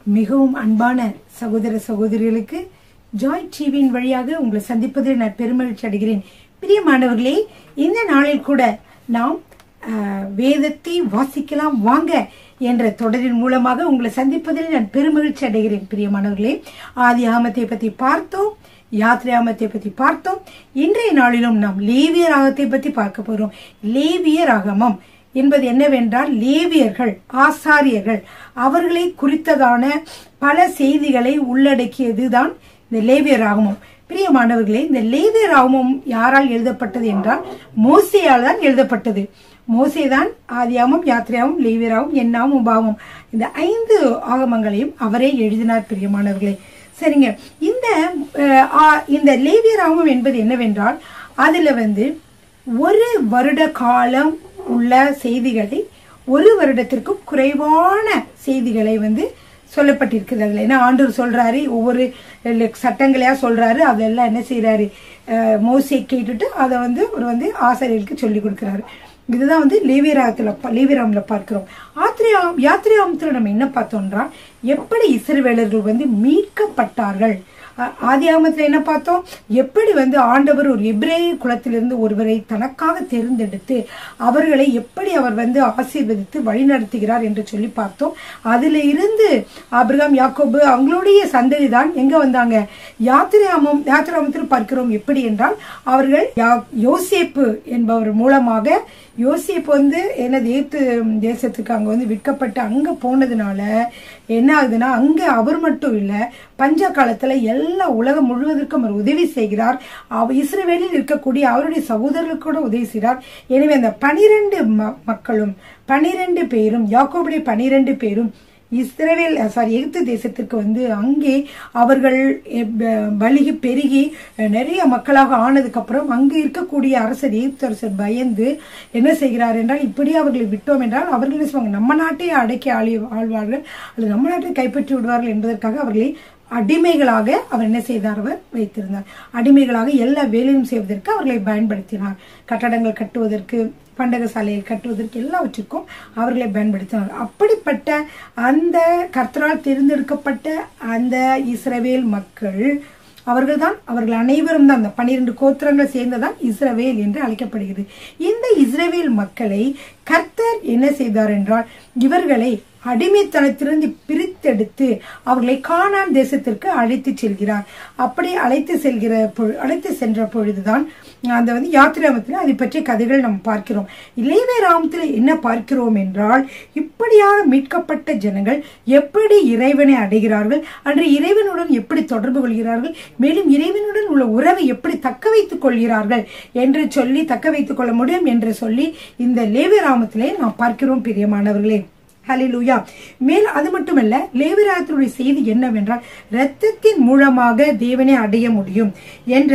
மிகவும் அன்பான சகோதர சகோதரிகளுக்கு ஜாய் டிவியின் வழியாக உங்களை சந்திப்பதில் நான் பெருமகிழ்ச்சி அடைகிறேன் பிரியமானவர்களே இந்த நாளில் கூட நாம் ஆஹ், வேதத்தை வாசிக்கலாம் வாங்க என்ற தொடரின் மூலமாக உங்களை சந்திப்பதில் நான் பெருமகிழ்ச்சி அடைகிறேன் பிரியமானவர்களே ஆதி ஆமத்தை பற்றி பார்த்தோம் யாத்ராமத்தை பற்றி பார்த்தோம் இன்றைய நாளிலும் நாம் லேவிய ராகத்தை பற்றி பார்க்க போறோம் லேவிய ராகமம் என்பது என்னவென்றால் லேவியர்கள் ஆசாரியர்கள் அவர்களை குறித்ததான பல செய்திகளை உள்ளடக்கியதுதான் இந்த லேவிய ராகமம் பிரியமானவர்களே இந்த லேவிய ராகமம் யாரால் எழுதப்பட்டது என்றால் மோசேயால் தான் எழுதப்பட்டது மோசேதான் ஆதியாமம் யாத்திரையாவும் லேவியராவும் எண்ணாவும் பாவம் இந்த ஐந்து ஆகமங்களையும் அவரே எழுதினார் பிரியமானவர்களே சரிங்க இந்த அஹ், ஆ- இந்த லேவியராமம் என்பது என்னவென்றால் அதுல வந்து ஒரு வருட காலம் உள்ள செய்திகளை ஒரு வருடத்திற்கும் குறைவான செய்திகளை வந்து சொல்லப்பட்டிருக்குது அதுல ஏன்னா ஆண்டவர் சொல்றாரு ஒவ்வொரு ல- சட்டங்களையா சொல்றாரு அதெல்லாம் என்ன செய்யறாரு மோசை கேட்டுட்டு அதை வந்து அவர் வந்து ஆசிரியர்களுக்கு சொல்லி கொடுக்கிறாரு இதுதான் வந்து லேவியராகத்துல ப- லேவியராமல பார்க்கிறோம் ஆத்திரியா யாத்திரையாமத்துல நம்ம என்ன பார்த்தோம்னா எப்படி இஸ்ரவேலர்கள் வந்து மீட்கப்பட்டார்கள் ஆ- ஆதியாகமத்துல என்ன பார்த்தோம் எப்படி வந்து ஆண்டவர் ஒரு எபிரேய குலத்திலிருந்து ஒருவரை தனக்காக தேர்ந்தெடுத்து அவர்களை எப்படி அவர் வந்து ஆசீர்வதித்து வழிநடத்துகிறார் என்று சொல்லி பார்த்தோம் அதுல இருந்து ஆபிரகாம் யாக்கோபு அவங்களுடைய சந்ததி தான் எங்க வந்தாங்க யாத்திராமம் யாத்திராமத்தில் பார்க்கிறோம் எப்படி என்றால் அவர்கள் யா- யோசேப்பு என்பவர் மூலமாக யோசேப்பு வந்து என்ன தேத்து தேசத்துக்கு அங்க வந்து விற்கப்பட்டு அங்க போனதுனால என்ன ஆகுதுன்னா அங்க அவர் மட்டும் இல்ல பஞ்ச காலத்துல எல்லா உலகம் முழுவதற்கும் அவர் உதவி செய்கிறார் அவ இஸ்ரவேலில் இருக்கக்கூடிய அவருடைய சகோதரர்களுக்கு கூட உதவி செய்கிறார் எனவே அந்த பனிரெண்டு மக்களும் பனிரெண்டு பேரும் யாக்கோபுடைய பனிரெண்டு பேரும் இஸ்ரவேல் சாரி எகிப்து தேசத்திற்கு வந்து அங்கே அவர்கள் எ- ப- பலுகி பெருகி அஹ், நிறைய மக்களாக ஆனதுக்கு அப்புறம் அங்கு இருக்கக்கூடிய அரசர் எகிப்து அரசர் பயந்து என்ன செய்கிறார் என்றால் இப்படி அவர்களை விட்டோம் என்றால் அவர்கள் என்ன செய்வாங்க நம்ம நாட்டையே அடக்கி ஆளி ஆழ்வார்கள் அல்லது நம்ம நாட்டை கைப்பற்றி விடுவார்கள் என்பதற்காக அவர்களை அடிமைகளாக அவர் என்ன செய்தார் அவர் வைத்திருந்தார் அடிமைகளாக எல்லா வேலையும் செய்வதற்கு அவர்களை பயன்படுத்தினார் கட்டடங்கள் கட்டுவதற்கு பண்டக சாலையை கட்டுவதற்கு எல்லாவற்றிற்கும் அவர்களை பயன்படுத்தினார் அப்படிப்பட்ட அந்த கர்த்தரால் தேர்ந்தெடுக்கப்பட்ட அந்த இஸ்ரவேல் மக்கள் அவர்கள்தான் அவர்கள் அனைவரும் தான் அந்த பன்னிரண்டு கோத்திரங்கள் சேர்ந்ததான் இஸ்ரவேல் என்று அழைக்கப்படுகிறது இந்த இஸ்ரவேல் மக்களை கர்த்தர் என்ன செய்தார் என்றால் இவர்களை அடிமைத்தனத்திலிருந்து பிரித்தெடுத்து அவர்களை கானான் தேசத்திற்கு அழைத்து செல்கிறார் அப்படி அழைத்து செல்கிற பொழு- அழைத்து சென்ற பொழுதுதான் அந்த வந்து யாத்திராமத்தில் அதை பற்றிய கதைகள் நாம் பார்க்கிறோம் இளைவே ராமத்தில் என்ன பார்க்கிறோம் என்றால் இப்படியாக மீட்கப்பட்ட ஜனங்கள் எப்படி இறைவனை அடைகிறார்கள் அன்று இறைவனுடன் எப்படி தொடர்பு கொள்கிறார்கள் மேலும் இறைவனுடன் உள்ள உறவை எப்படி தக்க வைத்துக் கொள்கிறார்கள் என்று சொல்லி தக்க வைத்துக் கொள்ள முடியும் என்று சொல்லி இந்த லேவி ராமத்திலே நாம் பார்க்கிறோம் பிரியமானவர்களே ஹalleluya மேல் அது மட்டுமல்ல லேவிராயத்தினுடைய செய்தி என்னவென்றால் இரத்தத்தின் மூலமாக தேவனை அடைய முடியும் என்ற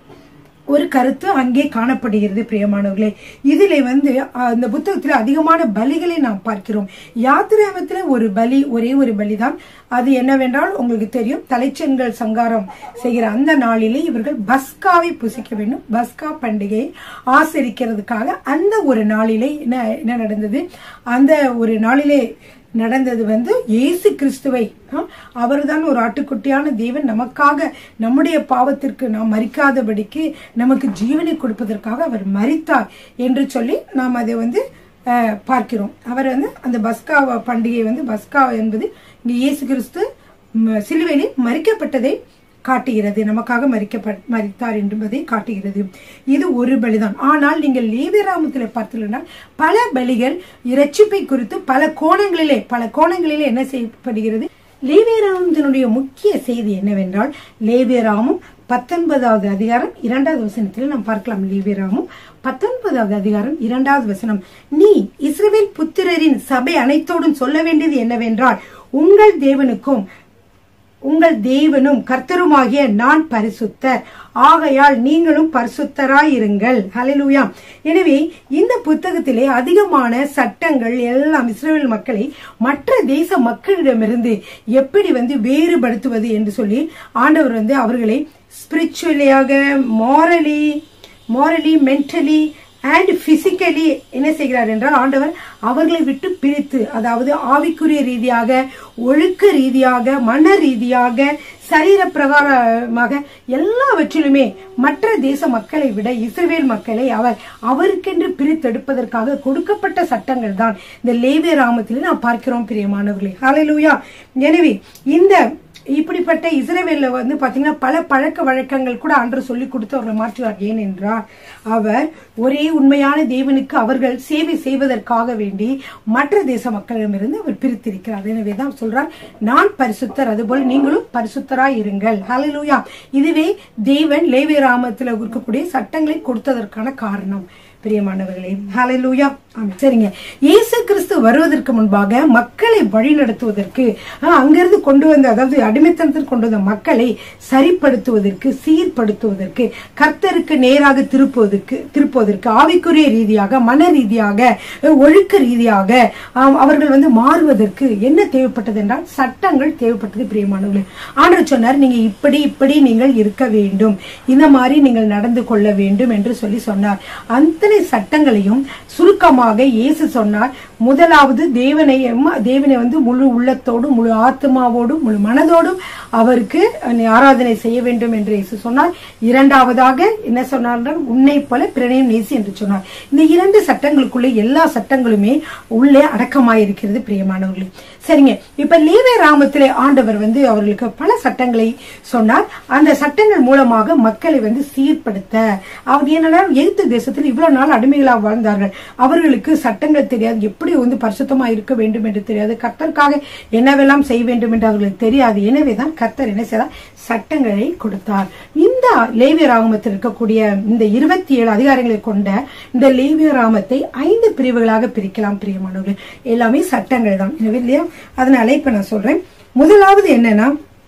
ஒரு கருத்து அங்கே காணப்படுகிறது பிரியமானவர்களே இதிலே வந்து அஹ், இந்த புத்தகத்தில் அதிகமான பலிகளை நாம் பார்க்கிறோம் யாத்திராமத்தில் ஒரு பலி ஒரே ஒரு பலிதான் அது என்னவென்றால் உங்களுக்கு தெரியும் தலைச்செண்கள் சங்காரம் செய்கிற அந்த நாளிலே இவர்கள் பஸ்காவை புசிக்க வேண்டும் பஸ்கா பண்டிகையை ஆசரிக்கிறதுக்காக அந்த ஒரு நாளிலே என்ன என்ன நடந்தது அந்த ஒரு நாளிலே நடந்தது வந்து இயேசு கிறிஸ்துவை அவர்தான் ஒரு ஆட்டுக்குட்டியான தேவன் நமக்காக நம்முடைய பாவத்திற்கு நாம் மறிக்காதபடிக்கு நமக்கு ஜீவனை கொடுப்பதற்காக அவர் மரித்தார் என்று சொல்லி நாம் அதை வந்து அஹ், பார்க்கிறோம் அவர் வந்து அந்த பஸ்கா பண்டிகை வந்து பஸ்கா என்பது இங்கே இயேசு கிறிஸ்து ம், சிலுவையிலே மறிக்கப்பட்டதை காட்டுகிறது நமக்காக மறிக்கப்ப மறித்தார் என்பதை காட்டுகிறது இது ஒரு பலிதான் ஆனால் நீங்கள் லேவியராமத்தில் பார்த்தீங்கன்னா பல பலிகள் இரட்சிப்பை குறித்து பல கோணங்களிலே பல கோணங்களிலே என்ன செய்யப்படுகிறது லேவியராமத்தினுடைய முக்கிய செய்தி என்னவென்றால் லேவியராமும் பத்தொன்பதாவது அதிகாரம் இரண்டாவது வசனத்தில் நாம் பார்க்கலாம் லேவியராமும் பத்தொன்பதாவது அதிகாரம் இரண்டாவது வசனம் நீ இஸ்ரவேல் புத்திரரின் சபை அனைத்தோடும் சொல்ல வேண்டியது என்னவென்றால் உங்கள் தேவனுக்கும் உங்கள் தேவனும் கர்த்தருமாகிய நான் பரிசுத்தர் ஆகையால் நீங்களும் பரிசுத்தராயிருங்கள் ஹalleluya எனவே இந்த புத்தகத்திலே அதிகமான சட்டங்கள் எல்லாம் இஸ்ரேல் மக்களை மற்ற தேச மக்களிடமிருந்து எப்படி வந்து வேறுபடுத்துவது என்று சொல்லி ஆண்டவர் வந்து அவர்களை ஸ்பிரிச்சுவலியாக morally morally mentally and physically என்ன செய்கிறார் என்றால் ஆண்டவர் அவர்களை விட்டு பிரித்து அதாவது ஆவிக்குரிய ரீதியாக ஒழுக்க ரீதியாக மன ரீதியாக சரீர பிரகாரமாக எல்லாவற்றிலுமே மற்ற தேச மக்களை விட இஸ்ரவேல் மக்களை அவர் அவருக்கென்று பிரித்தெடுப்பதற்காக கொடுக்கப்பட்ட சட்டங்கள் தான் இந்த லேவிய ராமத்தில் நாம் பார்க்கிறோம் பிரியமானவர்களே ஹalleluya எனவே இந்த இப்படிப்பட்ட இஸ்ரவேல்ல வந்து பாத்தீங்கன்னா பல பழக்க வழக்கங்கள் கூட அன்று சொல்லி கொடுத்து அவர்களை மாற்றுவார் ஏனென்றால் அவர் ஒரே உண்மையான தேவனுக்கு அவர்கள் சேவை செய்வதற்காக வேண்டி மற்ற தேச மக்களிடமிருந்து அவர் பிரித்திருக்கிறார் எனவே தான் சொல்றார் நான் பரிசுத்தர் அதுபோல் நீங்களும் பரிசுத்தராய் இருங்கள் ஹalleluya இதுவே தேவன் லேவிய ராமத்தில் இருக்கக்கூடிய சட்டங்களை கொடுத்ததற்கான காரணம் பிரியமானவர்களே ஹalleluya ஆமென். சரிங்க இயேசு கிறிஸ்து வருவதற்கு முன்பாக மக்களை வழிநடத்துவதற்கு ஆஹ், அங்கிருந்து கொண்டு வந்த அதாவது அடிமைத்தனத்தில் கொண்டு வந்த மக்களை சரிப்படுத்துவதற்கு சீர்படுத்துவதற்கு கர்த்தருக்கு நேராக திருப்புவதற்கு திருப்புவதற்கு ஆவிக்குரிய ரீதியாக மன ரீதியாக அஹ், ஒழுக்க ரீதியாக ஆம், அவர்கள் வந்து மாறுவதற்கு என்ன தேவைப்பட்டது என்றால் சட்டங்கள் தேவைப்பட்டது பிரியமானவர்களே ஆண்டவர் சொன்னார் நீங்க இப்படி இப்படி நீங்கள் இருக்க வேண்டும் இந்த மாதிரி நீங்கள் நடந்து கொள்ள வேண்டும் என்று சொல்லி சொன்னார் அத்தனை சட்டங்களையும் சுருக்கமாக இயேசு சொன்னார் முதலாவது தேவனை தேவனை வந்து முழு உள்ளத்தோடும் முழு ஆத்மாவோடும் முழு மனதோடும் அவருக்கு ஆராதனை செய்ய வேண்டும் என்று இயேசு சொன்னார் இரண்டாவதாக என்ன சொன்னார் என்றால், உன்னை போல பிறனையும் நேசி என்று சொன்னார் இந்த இரண்டு சட்டங்களுக்குள்ளே எல்லா சட்டங்களுமே உள்ளே அடக்கமாயிருக்கிறது பிரியமானவர்களே சரிங்க இப்ப லேவே ராமத்திலே ஆண்டவர் வந்து அவர்களுக்கு பல சட்டங்களை சொன்னார் அந்த சட்டங்கள் மூலமாக மக்களை வந்து சீர்படுத்த அவர் என்னன்னா எகிப்து தேசத்தில் இவ்வளவு நாள் அடிமைகளாக வாழ்ந்தார்கள் அவர்களுக்கு சட்டங்கள் தெரியாது எப்படி வந்து பரிசுத்தமா இருக்க வேண்டும் என்று தெரியாது கர்த்தருக்காக என்னவெல்லாம் செய்ய வேண்டும் என்று அவர்களுக்கு தெரியாது எனவேதான் கர்த்தர் என்ன செய்தார் சட்டங்களை கொடுத்தார் இந்த லேவிய ராகமத்தில் இருக்கக்கூடிய இந்த இருபத்தி ஏழு அதிகாரங்களை கொண்ட இந்த லேவிய ராமத்தை ஐந்து பிரிவுகளாக பிரிக்கலாம் பிரியமானவர்கள் எல்லாமே சட்டங்கள் தான் எனவே இல்லையா அதனால இப்ப நான் சொல்றேன் முதலாவது என்னன்னா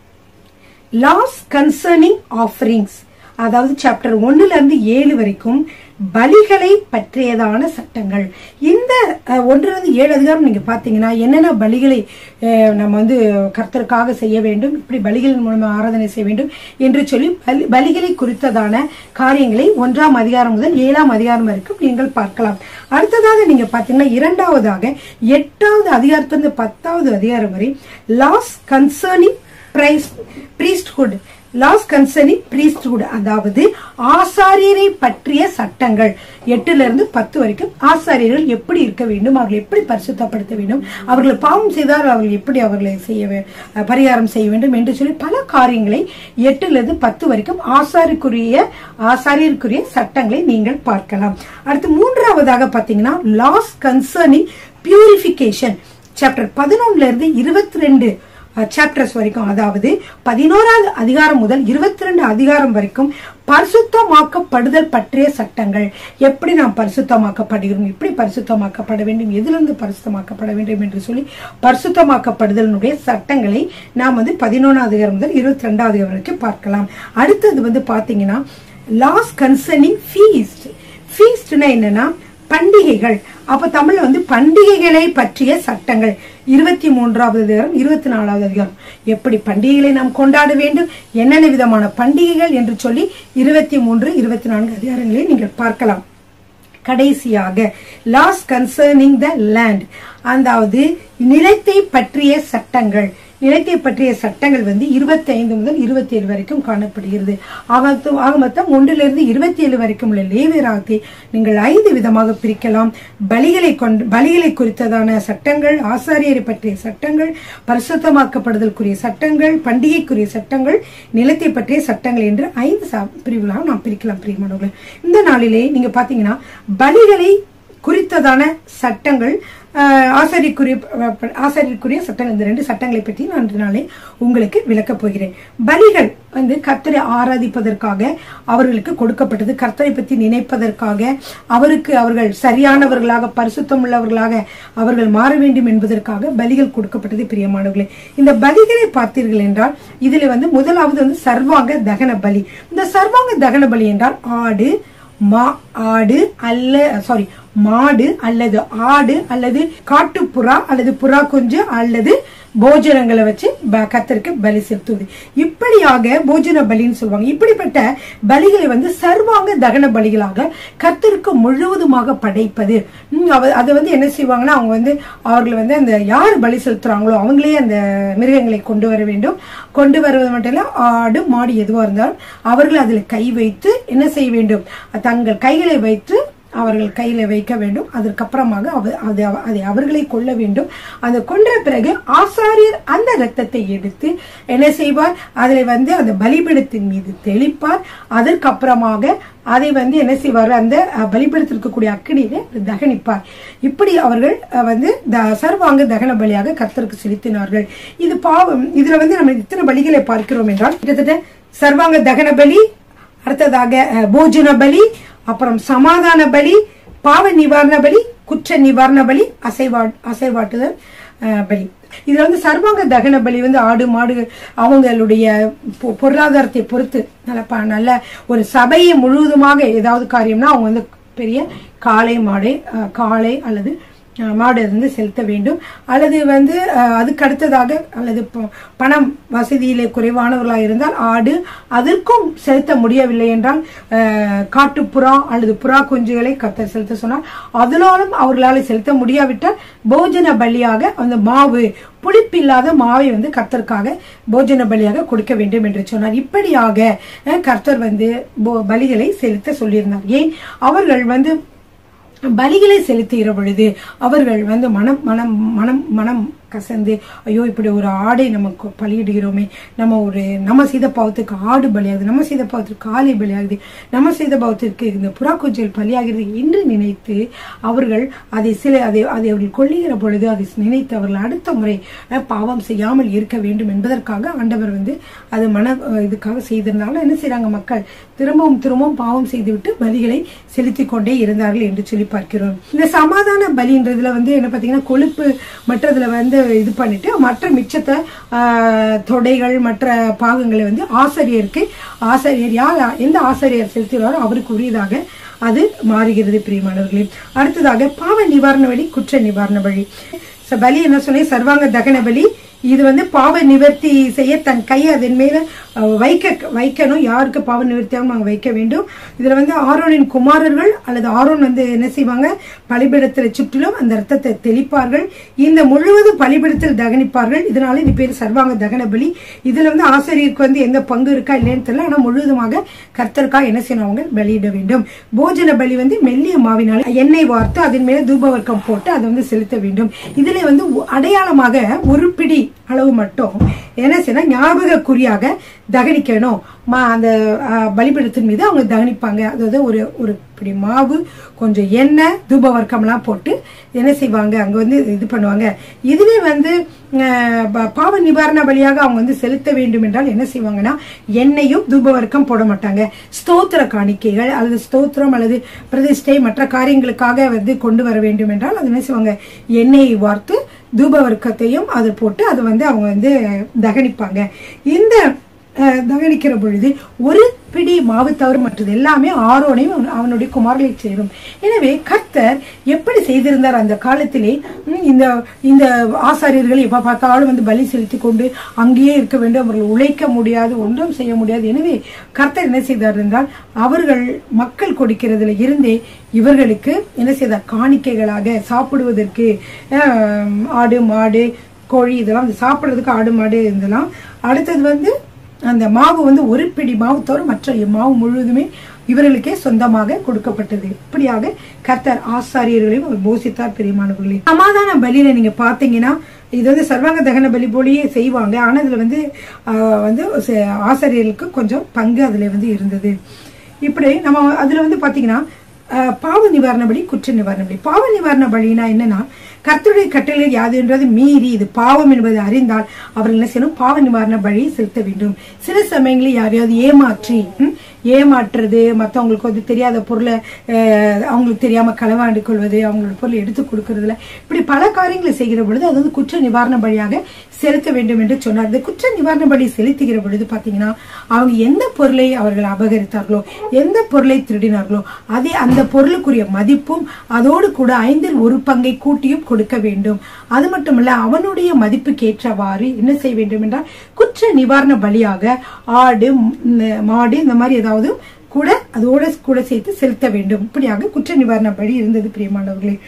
லாஸ் கன்சர்னிங் ஆஃபரிங்ஸ் அதாவது சாப்டர் ஒன்னுல இருந்து ஏழு வரைக்கும் பலிகளை பற்றியதான சட்டங்கள் இந்த அஹ், ஒன்றுல இருந்து ஏழு அதிகாரம் நீங்க பாத்தீங்கன்னா என்னென்ன பலிகளை அஹ், நம்ம வந்து கர்த்தருக்காக செய்ய வேண்டும் இப்படி பலிகளின் மூலமா ஆராதனை செய்ய வேண்டும் என்று சொல்லி பலி- பலிகளை குறித்ததான காரியங்களை ஒன்றாம் அதிகாரம் முதல் ஏழாம் அதிகாரம் வரைக்கும் நீங்கள் பார்க்கலாம் அடுத்ததாக நீங்க பாத்தீங்கன்னா இரண்டாவதாக எட்டாவது அதிகாரத்திலிருந்து பத்தாவது அதிகாரம் வரை laws concerning priesthood laws concerning priesthood அதாவது ஆசாரியரை பற்றிய சட்டங்கள் எட்டுல இருந்து பத்து வரைக்கும் ஆசாரியர்கள் எப்படி இருக்க வேண்டும் அவர்களை எப்படி பரிசுத்தப்படுத்த வேண்டும் அவர்கள் பாவம் செய்தால் அவர்கள் எப்படி அவர்களை செய்ய வே- அஹ் பரிகாரம் செய்ய வேண்டும் என்று சொல்லி பல காரியங்களை எட்டுல இருந்து பத்து வரைக்கும் ஆசாரிக்குரிய ஆசாரியருக்குரிய சட்டங்களை நீங்கள் பார்க்கலாம் அடுத்து மூன்றாவதாக பாத்தீங்கன்னா லாஸ் கன்சர்னிங் பியூரிபிகேஷன் சாப்டர் பதினொன்னுல இருந்து இருபத்தி ரெண்டு சாப்டர்ஸ் வரைக்கும் அதாவது பதினோராவது அதிகாரம் முதல் இருபத்தி ரெண்டு அதிகாரம் வரைக்கும் பரிசுத்தமாக்கப்படுதல் பற்றிய சட்டங்கள் எப்படி நாம் பரிசுத்தமாக்கப்படுகிறோம் எப்படி பரிசுத்தமாக்கப்பட வேண்டும் எதிலிருந்து பரிசுத்தமாக்கப்பட வேண்டும் என்று சொல்லி பரிசுத்தமாக்கப்படுதலுடைய சட்டங்களை நாம் வந்து பதினொன்றாவது அதிகாரம் முதல் இருபத்தி ரெண்டாவது அதிகாரம் வரைக்கும் பார்க்கலாம் அடுத்தது வந்து பாத்தீங்கன்னா லாஸ் கன்சர்னிங் ஃபீஸ்ட் ஃபீஸ்ட்னா என்னன்னா பண்டிகைகள் அப்ப தமிழ்ல வந்து பண்டிகைகளை பற்றிய சட்டங்கள் இருபத்தி மூன்றாவது அதிகாரம் இருபத்தி நாலாவது அதிகாரம் எப்படி பண்டிகைகளை நாம் கொண்டாட வேண்டும் என்னென்ன விதமான பண்டிகைகள் என்று சொல்லி இருபத்தி மூன்று இருபத்தி நான்கு அதிகாரங்களை நீங்கள் பார்க்கலாம் கடைசியாக லாஸ் கன்சர்னிங் த லேண்ட் அதாவது நிலத்தை பற்றிய சட்டங்கள் நிலத்தை பற்றிய சட்டங்கள் வந்து இருபத்தி ஐந்து முதல் இருபத்தி ஏழு வரைக்கும் காணப்படுகிறது ஆக மொத்தம் ஆக மொத்தம் ஒன்றிலிருந்து இருபத்தி ஏழு வரைக்கும் உள்ள லேவியராகத்தை நீங்கள் ஐந்து விதமாக பிரிக்கலாம் பலிகளை கொண்டு பலிகளை குறித்ததான சட்டங்கள் ஆசாரியரை பற்றிய சட்டங்கள் பரிசுத்தமாக்கப்படுதலுக்குரிய சட்டங்கள் பண்டிகைக்குரிய சட்டங்கள் நிலத்தை பற்றிய சட்டங்கள் என்று ஐந்து சா- பிரிவுகளாக நாம் பிரிக்கலாம் பிரியமானவர்களே இந்த நாளிலே நீங்க பாத்தீங்கன்னா பலிகளை குறித்ததான சட்டங்கள் ஆஹ், ஆசாரியக்குரிய அஹ், ஆசாரியருக்குரிய சட்டங்கள் இந்த ரெண்டு சட்டங்களை பற்றி நான் இன்று நாளே உங்களுக்கு விளக்கப் போகிறேன் பலிகள் வந்து கர்த்தரை ஆராதிப்பதற்காக அவர்களுக்கு கொடுக்கப்பட்டது கர்த்தரை பற்றி நினைப்பதற்காக அவருக்கு அவர்கள் சரியானவர்களாக பரிசுத்தம் உள்ளவர்களாக அவர்கள் மாற வேண்டும் என்பதற்காக பலிகள் கொடுக்கப்பட்டது பிரியமானவர்களே இந்த பலிகளை பார்த்தீர்கள் என்றால் இதுல வந்து முதலாவது வந்து சர்வாங்க தகன பலி இந்த சர்வாங்க தகன பலி என்றால் ஆடு மா ஆடு அல்ல சாரி மாடு அல்லது ஆடு அல்லது காட்டுப்புறா அல்லது புறா குஞ்சு அல்லது போஜனங்களை வச்சு ப- கர்த்தருக்கு பலி செலுத்துவது இப்படியாக போஜன பலின்னு சொல்லுவாங்க இப்படிப்பட்ட பலிகளை வந்து சர்வாங்க தகன பலிகளாக கர்த்தருக்கு முழுவதுமாக படைப்பது ம், அவ- அதை வந்து என்ன செய்வாங்கன்னா அவங்க வந்து அவர்கள் வந்து அந்த யார் பலி செலுத்துறாங்களோ அவங்களே அந்த மிருகங்களை கொண்டு வர வேண்டும் கொண்டு வருவது மட்டும் இல்ல ஆடு மாடு எதுவா இருந்தாலும் அவர்கள் அதில் கை வைத்து என்ன செய்ய வேண்டும் தங்கள் கைகளை வைத்து அவர்கள் கையில வைக்க வேண்டும் அதற்கப்புறமாக அவ- அது அவ- அதை அவர்களை கொள்ள வேண்டும் அந்த கொன்ற பிறகு ஆசாரியர் அந்த ரத்தத்தை எடுத்து என்ன செய்வார் அதில் வந்து அந்த பலிபீடத்தின் மீது தெளிப்பார் அதற்கப்புறமாக அதை வந்து என்ன செய்வார் அந்த அஹ், பலிபீடத்தில் இருக்கக்கூடிய அக்கினியில தகனிப்பார் இப்படி அவர்கள் அஹ், வந்து த- சர்வாங்க தகன பலியாக கர்த்தருக்கு செலுத்தினார்கள் இது பாவம் இதுல வந்து நம்ம இத்தனை பலிகளை பார்க்கிறோம் என்றால் கிட்டத்தட்ட சர்வாங்க தகன பலி அடுத்ததாக அஹ், போஜன பலி அப்புறம் சமாதான பலி பாவ நிவாரண பலி குற்ற நிவாரண பலி அசைவா அசைவாட்டுதல் அஹ், பலி இதுல வந்து சர்வாங்க தகன பலி வந்து ஆடு மாடு அவங்களுடைய பொ- பொருளாதாரத்தை பொறுத்து நல்ல ப- நல்ல ஒரு சபையை முழுவதுமாக ஏதாவது காரியம்னா அவங்க வந்து பெரிய காளை மாடை அஹ், காளை அல்லது அஹ், மாடு வந்து செலுத்த வேண்டும் அல்லது வந்து அஹ், அதுக்கு அடுத்ததாக அல்லது ப- பணம் வசதியிலே குறைவானவர்களாக இருந்தால் ஆடு அதற்கும் செலுத்த முடியவில்லை என்றால் அஹ், காட்டுப்புறா அல்லது புறா குஞ்சுகளை கத்த செலுத்த சொன்னால் அதனாலும் அவர்களால் செலுத்த முடியாவிட்டால் போஜன பலியாக அந்த மாவு புளிப்பில்லாத மாவை வந்து கர்த்தருக்காக போஜன பலியாக கொடுக்க வேண்டும் என்று சொன்னார் இப்படியாக அஹ், கர்த்தர் வந்து போ- பலிகளை செலுத்த சொல்லியிருந்தார் ஏன் அவர்கள் வந்து பலிகளை செலுத்துகிற பொழுது அவர்கள் வந்து மனம் மனம் மனம் மனம் கசந்து ஐயோ இப்படி ஒரு ஆடை நமக்கு பலியிடுகிறோமே நம்ம ஒரு நம்ம செய்த பாவத்துக்கு ஆடு பலியாகுது நம்ம செய்த பாவத்துக்கு காளை பலியாகுது நம்ம செய்த பாவத்திற்கு இந்த புறா குஞ்சல் பலியாகிறது என்று நினைத்து அவர்கள் அதை சில அதை அதை அவர்கள் கொள்ளுகிற பொழுது அதை நினைத்து அவர்கள் அடுத்த முறை அஹ், பாவம் செய்யாமல் இருக்க வேண்டும் என்பதற்காக ஆண்டவர் வந்து அது மன அஹ், இதுக்காக செய்திருந்தாலும் என்ன செய்றாங்க மக்கள் திரும்பவும் திரும்பவும் பாவம் செய்துவிட்டு பலிகளை செலுத்திக் கொண்டே இருந்தார்கள் என்று சொல்லி பார்க்கிறோம் இந்த சமாதான பலின்றதுல வந்து என்ன பார்த்தீங்கன்னா கொழுப்பு மற்றதுல வந்து இது பண்ணிட்டு மற்ற மிச்சத்தை ஆஹ், தொடைகள் மற்ற பாகங்களை வந்து ஆசிரியருக்கு ஆசிரியர் யார் எந்த ஆசிரியர் செலுத்துகிறாரோ அவருக்கு உரியதாக அது மாறுகிறது பிரியமானவர்களே அடுத்ததாக பாவ நிவாரண வழி குற்ற நிவாரண வழி ச- பலி என்ன சொன்னேன் சர்வாங்க தகன பலி இது வந்து பாவ நிவர்த்தி செய்ய தன் கையை அதன் மேல அஹ், வைக்க வைக்கணும் யாருக்கு பாவ நிவர்த்தியாகவும் அவங்க வைக்க வேண்டும் இதுல வந்து ஆரோனின் குமாரர்கள் அல்லது ஆரோன் வந்து என்ன செய்வாங்க பலிபீடத்தில் சுற்றிலும் அந்த ரத்தத்தை தெளிப்பார்கள் இந்த முழுவதும் பலிபீடத்தில் தகனிப்பார்கள் இதனால இது பேர் சர்வாங்க தகன பலி இதுல வந்து ஆசிரியருக்கு வந்து எந்த பங்கு இருக்கா இல்லைன்னு தெரியல ஆனா முழுவதுமாக கர்த்தருக்காக என்ன செய்யணும் அவங்க பலியிட வேண்டும் போஜன பலி வந்து மெல்லிய மாவினால் எண்ணெய் வார்த்து அதன் மேல தூபவர்க்கம் போட்டு அதை வந்து செலுத்த வேண்டும் இதுல வந்து ஒ- அடையாளமாக ஒரு பிடி அளவு மட்டும் என்ன செய்யணும் ஞாபக குறியாக தகனிக்கணும் மா- அந்த அஹ், பலிபீடத்தின் மீது அவங்க தகனிப்பாங்க அதாவது ஒரு ஒரு பிடி மாவு கொஞ்சம் எண்ணெய் தூபவர்க்கம்லாம் போட்டு என்ன செய்வாங்க அங்க வந்து இது பண்ணுவாங்க இதுவே வந்து அஹ், ப- பாவ நிவாரண பலியாக அவங்க வந்து செலுத்த வேண்டும் என்றால் என்ன செய்வாங்கன்னா எண்ணெயும் தூபவர்க்கம் போட மாட்டாங்க ஸ்தோத்திர காணிக்கைகள் அல்லது ஸ்தோத்திரம் அல்லது பிரதிஷ்டை மற்ற காரியங்களுக்காக வந்து கொண்டு வர வேண்டும் என்றால் அது என்ன செய்வாங்க எண்ணெயை வார்த்து தூபவர்க்கத்தையும் அதை போட்டு அதை வந்து அவங்க வந்து தகனிப்பாங்க இந்த அஹ், தகனிக்கிற பொழுது ஒரு பிடி மாவு தவறு மற்றது எல்லாமே ஆரோனையும் அவன்- அவனுடைய குமாரலை சேரும் எனவே கர்த்தர் எப்படி செய்திருந்தார் அந்த காலத்திலே ம், இந்த இந்த ஆசாரியர்கள் எப்ப பார்த்தாலும் வந்து பலி செலுத்தி கொண்டு அங்கேயே இருக்க வேண்டும் அவர்கள் உழைக்க முடியாது ஒன்றும் செய்ய முடியாது எனவே கர்த்தர் என்ன செய்தார் என்றால் அவர்கள் மக்கள் கொடுக்கிறதுல இருந்தே இவர்களுக்கு என்ன செய்தார் காணிக்கைகளாக சாப்பிடுவதற்கு அஹ், ஆடு மாடு கோழி இதெல்லாம் வந்து சாப்பிடுறதுக்கு ஆடு மாடு இதெல்லாம் அடுத்தது வந்து அந்த மாவு வந்து ஒரு பிடி மாவு தவிர மற்ற மாவு முழுவதுமே இவர்களுக்கே சொந்தமாக கொடுக்கப்பட்டது இப்படியாக கர்த்தர் ஆசாரியர்களையும் அவர் போசித்தார் பெரியமானவர்களே சமாதான பலியில நீங்க பாத்தீங்கன்னா இது வந்து சர்வாங்க தகன பலி போலயே செய்வாங்க ஆனா இதுல வந்து ஆஹ், வந்து ச- ஆசாரியர்களுக்கு கொஞ்சம் பங்கு அதுல வந்து இருந்தது இப்படி நம்ம அதுல வந்து பாத்தீங்கன்னா ஆஹ், பாவ நிவாரண பலி குற்ற நிவாரண பலி பாவ நிவாரண பலினா என்னன்னா கர்த்தருடைய கட்டளை யாதுன்றது மீறி இது பாவம் என்பதை அறிந்தால் அவர்கள் என்ன செய்யணும் பாவ நிவாரண பலியை செலுத்த வேண்டும் சில சமயங்களில் யாரையாவது ஏமாற்றி ம், ஏமாற்றுறது மற்றவங்களுக்கு வந்து தெரியாத பொருளை அஹ், அவங்களுக்கு தெரியாம களவாண்டு கொள்வது அவங்களோட பொருளை எடுத்து கொடுக்கறதுல இப்படி பல காரியங்களை செய்கிற பொழுது அது வந்து குற்ற நிவாரண பலியாக செலுத்த வேண்டும் என்று சொன்னார் இந்த குற்ற நிவாரண பலி செலுத்துகிற பொழுது பாத்தீங்கன்னா அவங்க எந்த பொருளை அவர்கள் அபகரித்தார்களோ எந்த பொருளை திருடினார்களோ அதே அந்த பொருளுக்குரிய மதிப்பும் அதோடு கூட ஐந்தில் ஒரு பங்கை கூட்டியும் கொடுக்க வேண்டும் அது மட்டுமல்ல அவனுடைய மதிப்புக்கு ஏற்றவாறு என்ன செய்ய வேண்டும் என்றால் குற்ற நிவாரண பலியாக ஆடு ம், மாடு இந்த மாதிரி ஏதாவது கூட அதோட கூட சேர்த்து செலுத்த வேண்டும் இப்படியாக குற்ற நிவாரண பலி இருந்தது பிரியமானவர்களே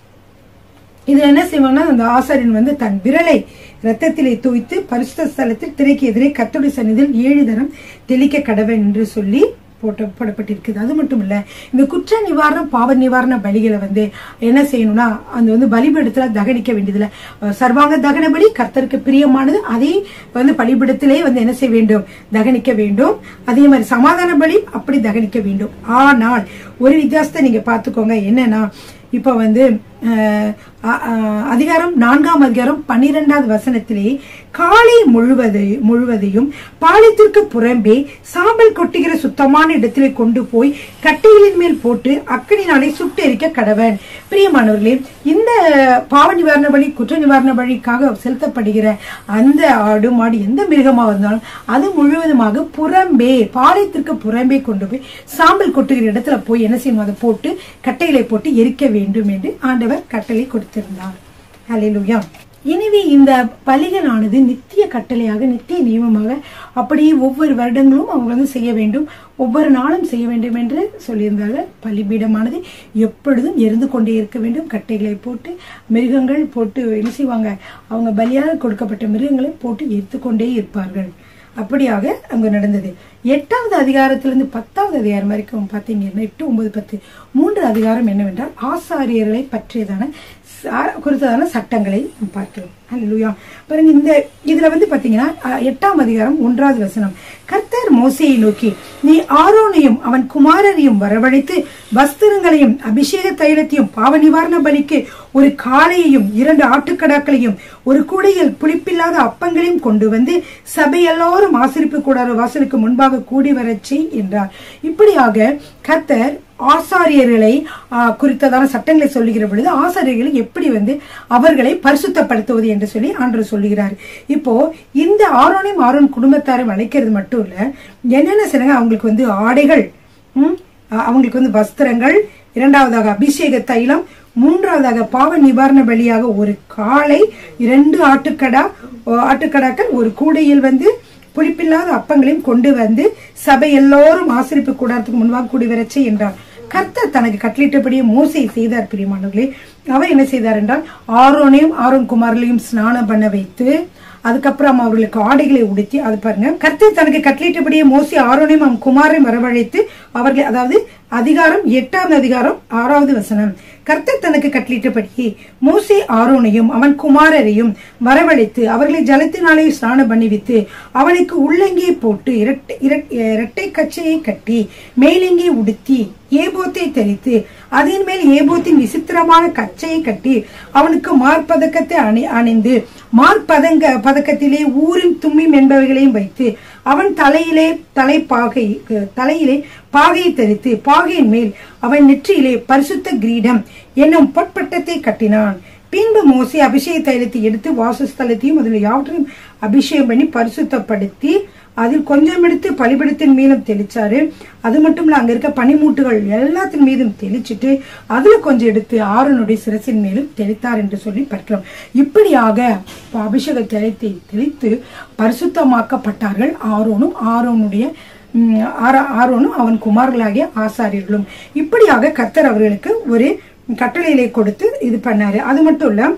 இதுல என்ன செய்வாங்கன்னா அந்த ஆசாரியன் வந்து தன் விரலை ரத்தத்திலே தூய்த்து பரிசுத்த ஸ்தலத்தில் திரைக்கு எதிரே கர்த்தருடைய சன்னிதியில் ஏழு தரம் தெளிக்க கடவன் என்று சொல்லி போட்ட போடப்பட்டிருக்குது அது மட்டும் இல்ல இந்த குற்ற நிவாரணம் பாவ நிவாரண பலிகளை வந்து என்ன செய்யணும்னா அந்த வந்து பலிபீடத்துல தகனிக்க வேண்டியதுல அஹ் சர்வாங்க தகன பலி கர்த்தருக்கு பிரியமானது அதே வந்து பலிபீடத்திலே வந்து என்ன செய்ய வேண்டும் தகனிக்க வேண்டும் அதே மாதிரி சமாதான பலி அப்படி தகனிக்க வேண்டும் ஆனால் ஒரு வித்தியாசத்தை நீங்க பார்த்துக்கோங்க என்னன்னா இப்ப வந்து அஹ், அ- அ- அதிகாரம் நான்காம் அதிகாரம் பன்னிரெண்டாவது வசனத்திலே காலை முழுவது முழுவதையும் பாலித்திற்கு புறம்பே சாம்பல் கொட்டுகிற சுத்தமான இடத்திலே கொண்டு போய் கட்டைகளின் மேல் போட்டு அக்கனினாலே சுட்டெரிக்க கடவன் பிரியமானவர்களே இந்த பாவ நிவாரண பலி குற்ற நிவாரண பலிக்காக செலுத்தப்படுகிற அந்த ஆடு மாடு எந்த மிருகமாக இருந்தாலும் அது முழுவதுமாக புறம்பே பாளையத்திற்கு புறம்பே கொண்டு போய் சாம்பல் கொட்டுகிற இடத்துல போய் என்ன செய்யணும் அதை போட்டு கட்டைகளை போட்டு எரிக்க வேண்டும் என்று ஆண்டவர் கட்டளை கொடுத்திருந்தார் ஹalleluya எனவே இந்த பலிகளானது நித்திய கட்டளையாக நித்திய நியமமாக அப்படியே ஒவ்வொரு வருடங்களும் அவங்க வந்து செய்ய வேண்டும் ஒவ்வொரு நாளும் செய்ய வேண்டும் என்று சொல்லியிருந்தார்கள் பலிபீடமானது எப்பொழுதும் எரிந்து கொண்டே இருக்க வேண்டும் கட்டைகளை போட்டு மிருகங்கள் போட்டு என்ன செய்வாங்க அவங்க பலியாக கொடுக்கப்பட்ட மிருகங்களை போட்டு எரித்து கொண்டே இருப்பார்கள் அப்படியாக அங்கு நடந்தது எட்டாவது அதிகாரத்திலிருந்து பத்தாவது அதிகாரம் வரைக்கும் பாத்தீங்கன்னா எட்டு ஒன்பது பத்து மூன்று அதிகாரம் என்னவென்றால் ஆசாரியர்களை பற்றியதான ச- குறித்ததான சட்டங்களை நாம் பார்க்கிறோம் அல்லேலூயா பாருங்க இந்த இதுல வந்து பாத்தீங்கன்னா அஹ், எட்டாம் அதிகாரம் ஒன்றாவது வசனம் கர்த்தர் மோசையை நோக்கி நீ ஆரோனையும் அவன் குமாரரையும் வரவழைத்து வஸ்திரங்களையும் அபிஷேக தைலத்தையும் பாவ நிவாரண பலிக்கு ஒரு காளையையும் இரண்டு ஆட்டுக்கடாக்களையும் ஒரு கூடையில் புளிப்பில்லாத அப்பங்களையும் கொண்டு வந்து சபை எல்லாரும் ஆசிரிப்பு கூடார வாசலுக்கு முன்பாக கூடி வரச் செய் என்றார் இப்படியாக கர்த்தர் ஆசாரியர்களை ஆ, குறித்ததான சட்டங்களை சொல்லுகிற பொழுது ஆசாரியர்களை எப்படி வந்து அவர்களை பரிசுத்தப்படுத்துவது என்று சொல்லி ஆண்டவர் சொல்லுகிறார் இப்போ இந்த ஆரோனையும் ஆரோன் குடும்பத்தாரும் அழைக்கிறது மட்டும் இல்ல என்னென்ன செய்றாங்க அவங்களுக்கு வந்து ஆடைகள் ம், அ- அவங்களுக்கு வந்து வஸ்திரங்கள் இரண்டாவதாக அபிஷேக தைலம் மூன்றாவதாக பாவ நிவாரண பலியாக ஒரு காளை இரண்டு ஆட்டுக்கடா ஓ, ஆட்டுக்கடாக்கள் ஒரு கூடையில் வந்து புளிப்பில்லாத அப்பங்களையும் கொண்டு வந்து சபை எல்லோரும் ஆசிரிப்பு கூடாரத்துக்கு முன்பாக கூடி வரச்சே என்றார் கர்த்தர் தனக்கு கட்டளிட்டபடியே மோசை செய்தார் பிரியமானவர்களே அவர் என்ன செய்தார் என்றால் ஆரோனையும் ஆரோன் குமாரலையும் ஸ்நானம் பண்ண வைத்து அதுக்கப்புறம் அவர்களுக்கு ஆடைகளை உடுத்தி அது பாருங்க கர்த்தர் தனக்கு கட்டளிட்டபடியே மோசி ஆரோனையும் அவன் குமாரையும் வரவழைத்து அவர்களை அதாவது அதிகாரம் எட்டாவது அதிகாரம் ஆறாவது வசனம் கர்த்தர் தனக்கு கட்டளிட்டபடியே மோசே ஆரோனையும் அவன் குமாரரையும் வரவழைத்து அவர்களை ஜலத்தினாலே ஸ்நானம் பண்ணிவித்து அவனுக்கு உள்ளங்கே போட்டு இரட்டை இரட்- இரட்டை கச்சையை கட்டி மேலங்கே உடுத்தி ஏபோத்தை தரித்து அதன் மேல் ஏபோத்தின் விசித்திரமான கச்சையை கட்டி அவனுக்கு மார்பதக்கத்தை அணி அணிந்து மார்பதங்க பதக்கத்திலே ஊரின் தும்மிம் என்பவைகளையும் வைத்து அவன் தலையிலே தலைப்பாகை தலையிலே பாகையை தரித்து பாகையின் மேல் அவன் நெற்றியிலே பரிசுத்த கிரீடம் என்னும் பொற்பட்டத்தை கட்டினான் பின்பு மோசே அபிஷேக தைலத்தை எடுத்து வாசஸ்தலத்தையும் அதில் யாவற்றையும் அபிஷேகம் பண்ணி பரிசுத்தப்படுத்தி அதில் கொஞ்சம் எடுத்து பலிபடத்தின் மீதும் தெளிச்சாரு அது மட்டும் இல்ல அங்க இருக்க பனிமூட்டுகள் எல்லாத்தின் மீதும் தெளிச்சிட்டு அதுல கொஞ்சம் எடுத்து ஆரோனுடைய சிரசின் மேலும் தெளித்தார் என்று சொல்லி பார்க்கிறோம் இப்படியாக அபிஷேக தைலத்தை தெளித்து பரிசுத்தமாக்கப்பட்டார்கள் ஆரோனும் ஆரோனுடைய ம், ஆரா- ஆரோனும் அவன் குமார்களாகிய ஆசாரியர்களும் இப்படியாக கர்த்தர் அவர்களுக்கு ஒரு கட்டளையிலே கொடுத்து இது பண்ணாரு அது மட்டும் இல்ல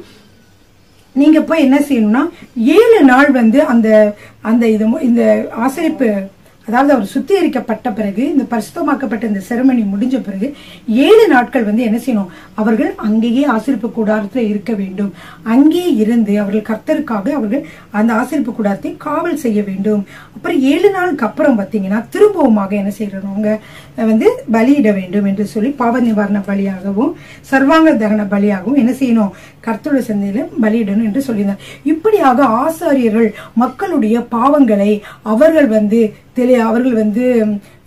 நீங்க போய் என்ன செய்யணும்னா ஏழு நாள் வந்து அந்த அந்த இது மு- இந்த ஆசரிப்பு அதாவது அவர் சுத்திகரிக்கப்பட்ட பிறகு இந்த பரிசுத்தமாக்கப்பட்ட இந்த செரமனி முடிஞ்ச பிறகு ஏழு நாட்கள் வந்து என்ன செய்யணும் அவர்கள் அங்கேயே ஆசிரிப்பு கூடாரத்தில் இருக்க வேண்டும் அங்கே இருந்து அவர்கள் கர்த்தருக்காக அவர்கள் அந்த ஆசிரிப்பு கூடாரத்தை காவல் செய்ய வேண்டும் அப்புறம் ஏழு நாளுக்கு அப்புறம் பார்த்தீங்கன்னா திரும்பவுமாக என்ன செய்யறவங்க வந்து பலியிட வேண்டும் என்று சொல்லி பாவ நிவாரண பலியாகவும் சர்வாங்க தகன பலியாகவும் என்ன செய்யணும் கர்த்தருடைய சந்தையில பலியிடணும் என்று சொல்லியிருந்தார் இப்படியாக ஆசாரியர்கள் மக்களுடைய பாவங்களை அவர்கள் வந்து தெளி அவர்கள் வந்து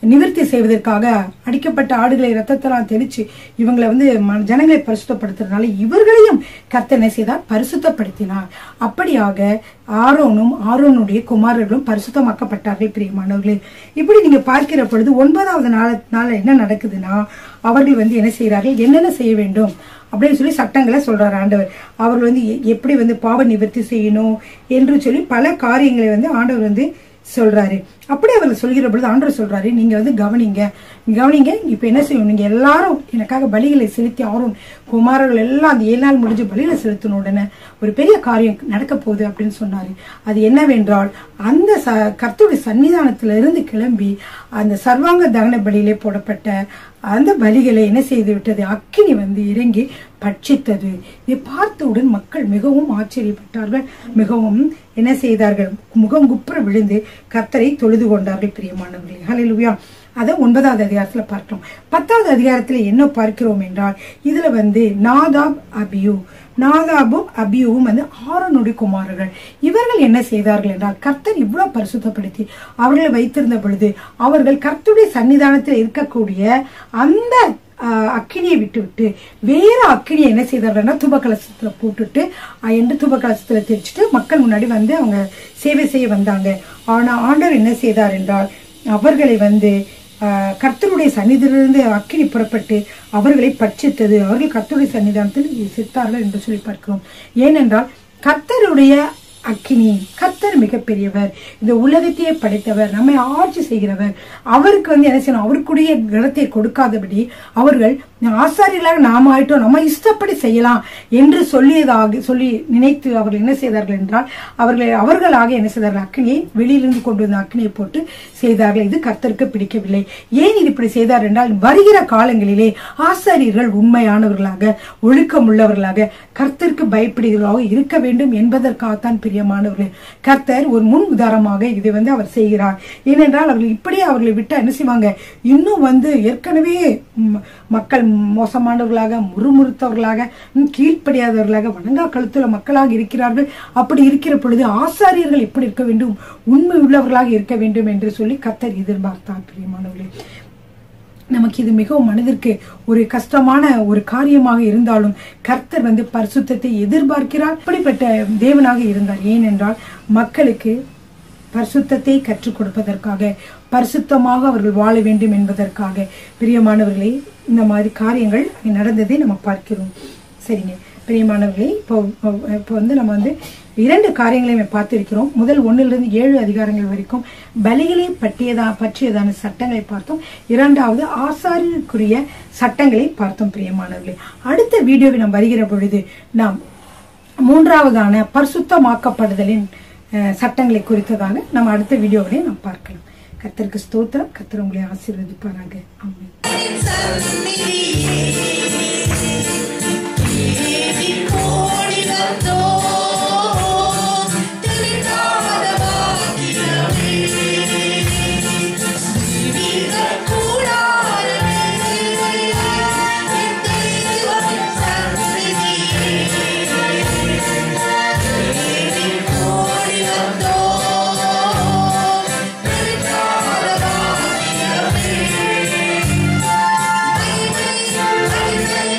நிவர்த்தி செய்வதற்காக அடிக்கப்பட்ட ஆடுகளை ரத்தத்தெல்லாம் தெளிச்சு இவங்களை வந்து ம- ஜனங்களை பரிசுத்தப்படுத்துறதுனால இவர்களையும் கர்த்தர் என்ன செய்தார் பரிசுத்தப்படுத்தினார் அப்படியாக ஆரோனும் ஆரோனுடைய குமாரர்களும் பரிசுத்தமாக்கப்பட்டார்கள் பிரியமானவர்களே இப்படி நீங்க பார்க்கிற பொழுது ஒன்பதாவது நாள நாள் என்ன நடக்குதுன்னா அவர்கள் வந்து என்ன செய்கிறார்கள் என்னென்ன செய்ய வேண்டும் அப்படின்னு சொல்லி சட்டங்களை சொல்றாரு ஆண்டவர் அவர்கள் வந்து எ- எப்படி வந்து பாவ நிவர்த்தி செய்யணும் என்று சொல்லி பல காரியங்களை வந்து ஆண்டவர் வந்து சொல்றாரு அப்படி அவர் சொல்கிற பொழுது ஆண்டவர் சொல்றாரு நீங்க வந்து கவனிங்க கவனிங்க இப்ப என்ன செய்யணும் நீங்க எல்லாரும் எனக்காக பலிகளை செலுத்தி ஆரும் குமாரர்கள் எல்லாம் அந்த ஏழு நாள் முடிஞ்சு பலிகளை செலுத்தின உடனே ஒரு பெரிய காரியம் நடக்க போகுது அப்படின்னு சொன்னாரு அது என்னவென்றால் அந்த ச கர்த்தருடைய சன்னிதானத்துல இருந்து கிளம்பி அந்த சர்வாங்க தகன பலியிலே போடப்பட்ட அந்த பலிகளை என்ன செய்து விட்டது அக்கினி வந்து இறங்கி பட்சித்தது இதை பார்த்தவுடன் மக்கள் மிகவும் ஆச்சரியப்பட்டார்கள் மிகவும் என்ன செய்தார்கள் முகம் குப்புற விழுந்து கர்த்தரை தொழுது கொண்டார்கள் பிரியமானவர்களே ஹalleluya அதை ஒன்பதாவது அதிகாரத்துல பார்த்தோம் பத்தாவது அதிகாரத்துல என்ன பார்க்கிறோம் என்றால் இதுல வந்து நாதாப் அபியூ நாதாபும் அபியூவும் வந்து ஆரோனுடைய குமாரர்கள் இவர்கள் என்ன செய்தார்கள் என்றால் கர்த்தர் இவ்வளவு பரிசுத்தப்படுத்தி அவர்களை வைத்திருந்த பொழுது அவர்கள் கர்த்தருடைய சன்னிதானத்தில் இருக்கக்கூடிய அந்த ஆஹ், அக்கினியை விட்டு விட்டு வேற அக்கினியை என்ன செய்தார்கள்னா துபக்கலசத்துல போட்டுட்டு ஆஹ், என்று துபக்கலசத்துல தெரிச்சுட்டு மக்கள் முன்னாடி வந்து அவங்க சேவை செய்ய வந்தாங்க ஆனா ஆண்டவர் என்ன செய்தார் என்றால் அவர்களை வந்து ஆஹ், கர்த்தருடைய சன்னிதிலிருந்து அக்கினி புறப்பட்டு அவர்களை பட்சித்தது அவர்கள் கர்த்தருடைய சன்னிதானத்தில் செத்தார்கள் என்று சொல்லி பார்க்கிறோம் ஏனென்றால் கர்த்தருடைய அக்கினி கர்த்தர் மிகப்பெரியவர் இந்த உலகத்தையே படைத்தவர் நம்மை ஆட்சி செய்கிறவர் அவருக்கு வந்து என்ன செய்யணும் அவருக்குரிய இடத்தை கொடுக்காதபடி அவர்கள் ஆசாரியர்களாக நாம ஆயிட்டோம் நம்ம இஷ்டப்படி செய்யலாம் என்று சொல்லியதாக சொல்லி நினைத்து அவர்கள் என்ன செய்தார்கள் என்றால் அவர்களை அவர்களாக என்ன செய்தார்கள் அக்னியை வெளியிலிருந்து கொண்டு வந்த அக்னியை போட்டு செய்தார்கள் இது கர்த்தருக்கு பிடிக்கவில்லை ஏன் இது இப்படி செய்தார் என்றால் வருகிற காலங்களிலே ஆசாரியர்கள் உண்மையானவர்களாக ஒழுக்கம் உள்ளவர்களாக கர்த்தருக்கு பயப்படுகிறவர்களாக இருக்க வேண்டும் என்பதற்காகத்தான் பிரியமானவர்கள் கர்த்தர் ஒரு முன் உதாரணமாக இதை வந்து அவர் செய்கிறார் ஏனென்றால் அவர்கள் இப்படியே அவர்களை விட்டா என்ன செய்வாங்க இன்னும் வந்து ஏற்கனவே ம், மக்கள் மோசமானவர்களாக முறுமுறுத்தவர்களாக ம், கீழ்ப்படியாதவர்களாக வணங்கா கழுத்துள்ள மக்களாக இருக்கிறார்கள் அப்படி இருக்கிற பொழுது ஆசாரியர்கள் எப்படி இருக்க வேண்டும் உண்மை உள்ளவர்களாக இருக்க வேண்டும் என்று சொல்லி கர்த்தர் எதிர்பார்த்தார் பிரியமானவர்களே நமக்கு இது மிகவும் மனதிற்கு ஒரு கஷ்டமான ஒரு காரியமாக இருந்தாலும் கர்த்தர் வந்து பரிசுத்தத்தை எதிர்பார்க்கிறார் அப்படிப்பட்ட தேவனாக இருந்தார் ஏனென்றால் மக்களுக்கு பரிசுத்தத்தை கற்றுக் கொடுப்பதற்காக பரிசுத்தமாக அவர்கள் வாழ வேண்டும் என்பதற்காக பிரியமானவர்களே இந்த மாதிரி காரியங்கள் அங்கே நடந்ததை நம்ம பார்க்கிறோம் சரிங்க பிரியமானவர்களே இப்போ இப்போ வந்து நம்ம வந்து இரண்டு காரியங்களையும் பார்த்திருக்கிறோம் முதல் ஒன்னிலிருந்து ஏழு அதிகாரங்கள் வரைக்கும் பலிகளை பற்றியதா பற்றியதான சட்டங்களை பார்த்தோம் இரண்டாவது ஆசாரியருக்குரிய சட்டங்களை பார்த்தோம் பிரியமானவர்களே அடுத்த வீடியோவை நாம் வருகிற பொழுது நாம் மூன்றாவதான பரிசுத்தமாக்கப்படுதலின் அஹ், சட்டங்களை குறித்ததாக நம்ம அடுத்த வீடியோவிலே நாம் பார்க்கலாம் கர்த்தருக்கு ஸ்தோத்திரம் கர்த்தர் உங்களை ஆசீர்வதிப்பாராக ஆமென் Thank you.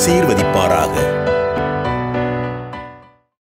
ஆசீர்வதிப்பாராக